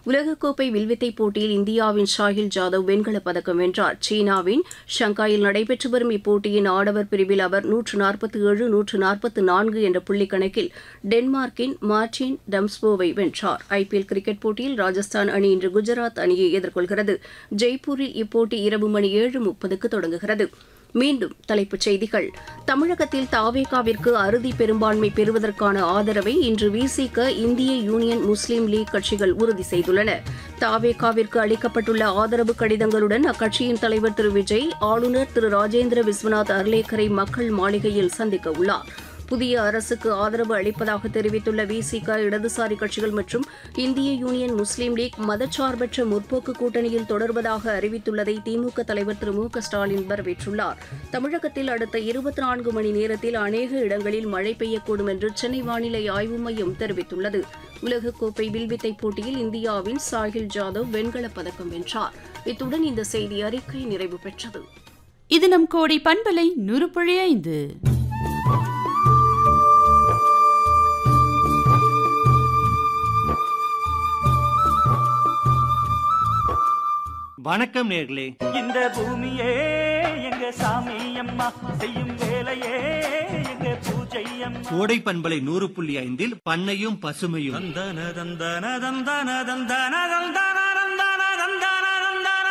உலகக்கோப்பை வில்வித்தை போட்டியில் இந்தியாவின் ஷாஹில் ஜாதவ் வெண்கலப் பதக்கம் வென்றார் சீனாவின் ஷங்காயில் நடைபெற்று வரும் இப்போட்டியின் ஆடவர் பிரிவில் அவர் நூற்று நாற்பத்தி ஏழு நூற்று நாற்பத்தி நான்கு என்ற புள்ளிக் கணக்கில் டென்மார்க்கின் மார்டின் டம்ஸ்போவை வென்றார் ஐபிஎல் கிரிக்கெட் போட்டியில் ராஜஸ்தான் அணி இன்று குஜராத் அணியை எதிர்கொள்கிறது ஜெய்ப்பூரில் இப்போட்டி இரவு மணி ஏழு முப்பதுக்கு தொடங்குகிறது மீண்டும் தலைப்புச் செய்திகள் தமிழகத்தில் தாவேகாவிற்கு அறுதி பெரும்பான்மை பெறுவதற்கான ஆதரவை இன்று விசிக இந்திய யூனியன் முஸ்லீம் லீக் கட்சிகள் உறுதி செய்துள்ளன தாவேகாவிற்கு அளிக்கப்பட்டுள்ள ஆதரவு கடிதங்களுடன் அக்கட்சியின் தலைவர் திரு விஜய் ஆளுநர் திரு ராஜேந்திர விஸ்வநாத் அர்லேக்கரை மக்கள் மாளிகையில் சந்திக்க உள்ளார் புதிய அரசுக்கு ஆதரவு அளிப்பதாக தெரிவித்துள்ள விசிக இடதுசாரி கட்சிகள் மற்றும் இந்திய யூனியன் முஸ்லீம் லீக் மதச்சார்பற்ற முற்போக்கு கூட்டணியில் தொடர்வதாக அறிவித்துள்ளதை திமுக தலைவர் திரு மு க ஸ்டாலின் வரவேற்றுள்ளார் தமிழகத்தில் அடுத்த இருபத்தி நான்கு மணி நேரத்தில் அநேக இடங்களில் மழை பெய்யக்கூடும் என்று சென்னை வானிலை ஆய்வு மையம் தெரிவித்துள்ளது உலகக்கோப்பை வில்வித்தை போட்டியில் இந்தியாவின் சாஹில் ஜாதவ் வெண்கலப் பதக்கம் வென்றார் இத்துடன் இந்த செய்தி அறிக்கை நிறைவு பெற்றது இது நம் கோடி பண்பலை நூறு புள்ளி ஐந்து வணக்கம் நேர்களே இந்த பூமியே எங்க சாமி அம்மா செய்யும் வேலையே எங்க பூஜை அம்மா கோடை பண்பலை நூறு புள்ளி ஐந்தில் பண்ணையும் பசுமையும் தந்தன தந்தன தந்தன தந்தன தந்தன தந்தன தந்தன தந்தன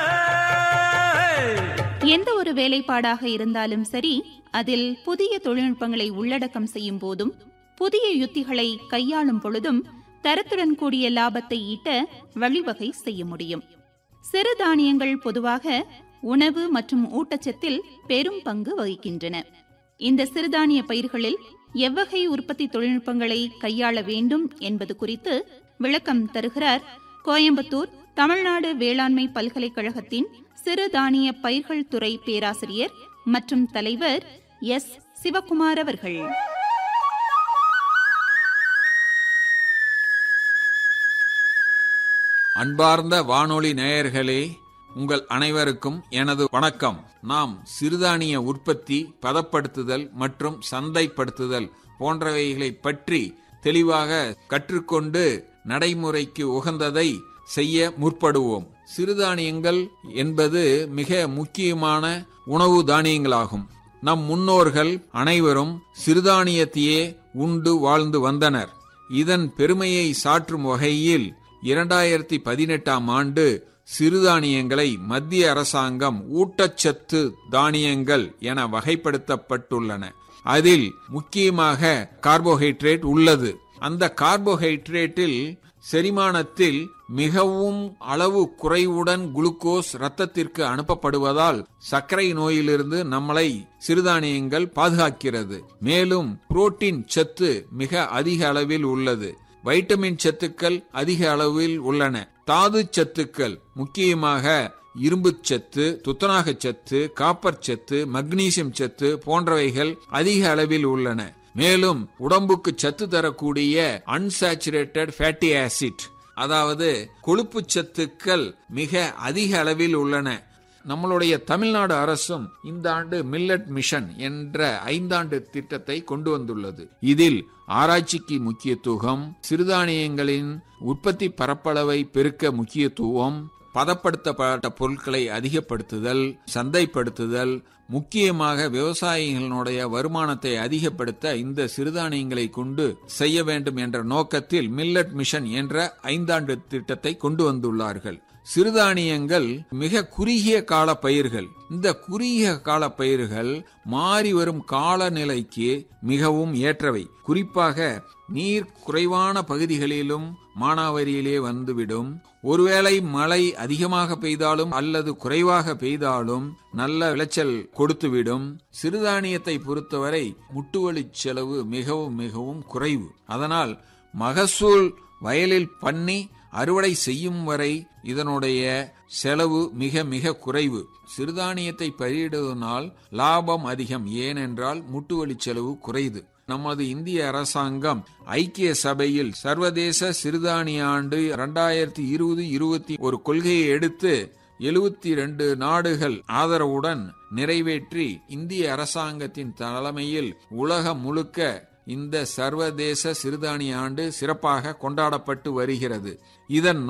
எந்த ஒரு வேலைப்பாடாக இருந்தாலும் சரி அதில் புதிய தொழில்நுட்பங்களை உள்ளடக்கம் செய்யும் போதும் புதிய யுத்திகளை கையாளும் பொழுதும் தரத்துடன் கூடிய லாபத்தை ஈட்ட வழிவகை செய்ய முடியும் சிறுதானியங்கள் பொதுவாக உணவு மற்றும் ஊட்டச்சத்தில் பெரும் பங்கு வகிக்கின்றன இந்த சிறுதானிய பயிர்களில் எவ்வகை உற்பத்தி தொழில்நுட்பங்களை கையாள வேண்டும் என்பது குறித்து விளக்கம் தருகிறார் கோயம்புத்தூர் தமிழ்நாடு வேளாண்மை பல்கலைக்கழகத்தின் சிறுதானிய பயிர்கள் துறை பேராசிரியர் மற்றும் தலைவர் எஸ் சிவகுமார் அவர்கள் அன்பார்ந்த வானொலி நேயர்களே உங்கள் அனைவருக்கும் எனது வணக்கம் நாம் சிறுதானிய உற்பத்தி பதப்படுத்துதல் மற்றும் சந்தைப்படுத்துதல் போன்றவைகளை பற்றி தெளிவாக கற்றுக்கொண்டு நடைமுறைக்கு உகந்ததை செய்ய முற்படுவோம் சிறுதானியங்கள் என்பது மிக முக்கியமான உணவு தானியங்களாகும் நம் முன்னோர்கள் அனைவரும் சிறுதானியத்தையே உண்டு வாழ்ந்து வந்தனர் இதன் பெருமையை சாற்றும் வகையில் இரண்டாயிரத்தி பதினெட்டாம் ஆண்டு சிறுதானியங்களை மத்திய அரசாங்கம் ஊட்டச்சத்து தானியங்கள் என வகைப்படுத்தப்பட்டுள்ளன அதில் முக்கியமாக கார்போஹைட்ரேட் உள்ளது அந்த கார்போஹைட்ரேட்டில் செரிமானத்தில் மிகவும் அளவு குறைவுடன் குளுக்கோஸ் இரத்தத்திற்கு அனுப்பப்படுவதால் சர்க்கரை நோயிலிருந்து நம்மளை சிறுதானியங்கள் பாதுகாக்கிறது மேலும் புரோட்டீன் சத்து மிக அதிக அளவில் உள்ளது வைட்டமின் சத்துக்கள் அதிக அளவில் உள்ளன தாது சத்துக்கள் முக்கியமாக இரும்புச் சத்து துத்தநாகச் சத்து காப்பர் சத்து மக்னீசியம் சத்து போன்றவைகள் அதிக அளவில் உள்ளன மேலும் உடம்புக்கு சத்து தரக்கூடிய அன்சாச்சுரேட்டட் ஃபேட்டி ஆசிட் அதாவது கொழுப்பு சத்துக்கள் மிக அதிக அளவில் உள்ளன நம்மளுடைய தமிழ்நாடு அரசும் இந்த ஆண்டு மில்லட் மிஷன் என்ற ஐந்தாண்டு திட்டத்தை கொண்டு வந்துள்ளது இதில் ஆராய்ச்சிக்கு முக்கியத்துவம் சிறுதானியங்களின் உற்பத்தி பரப்பளவை பெருக்க முக்கியத்துவம் பதப்படுத்தப்பட்ட பொருட்களை அதிகப்படுத்துதல் சந்தைப்படுத்துதல் முக்கியமாக விவசாயிகளுடைய வருமானத்தை அதிகப்படுத்த இந்த சிறுதானியங்களை கொண்டு செய்ய வேண்டும் என்ற நோக்கத்தில் மில்லட் மிஷன் என்ற ஐந்தாண்டு திட்டத்தை கொண்டு வந்துள்ளார்கள் சிறுதானியங்கள் மிக குறுகிய கால பயிர்கள் இந்த குறுகிய கால பயிர்கள் மாறி வரும் காலநிலைக்கு மிகவும் ஏற்றவை குறிப்பாக நீர் குறைவான பகுதிகளிலும் மானாவரியிலே வந்துவிடும் ஒருவேளை மழை அதிகமாக பெய்தாலும் அல்லது குறைவாக பெய்தாலும் நல்ல விளைச்சல் கொடுத்துவிடும் சிறுதானியத்தை பொறுத்தவரை முட்டுவழி செலவு மிகவும் மிகவும் குறைவு அதனால் மகசூல் வயலில் பண்ணி அறுவடை செய்யும் வரை இதனுடைய செலவு மிக மிக குறைவு சிறுதானியத்தை பயிரிடுவதனால் லாபம் அதிகம் ஏனென்றால் முட்டுவழி செலவு குறைவு நமது இந்திய அரசாங்கம் ஐக்கிய சபையில் சர்வதேச சிறுதானிய ஆண்டு இரண்டாயிரத்தி இருபது இருபத்தி ஒரு கொள்கையை எடுத்து எழுபத்தி ரெண்டு நாடுகள் ஆதரவுடன் நிறைவேற்றி இந்திய அரசாங்கத்தின் தலைமையில் உலகம் முழுக்க இந்த சர்வதேச சிறுதானிய ஆண்டு சிறப்பாக கொண்டாடப்பட்டு வருகிறது இதன்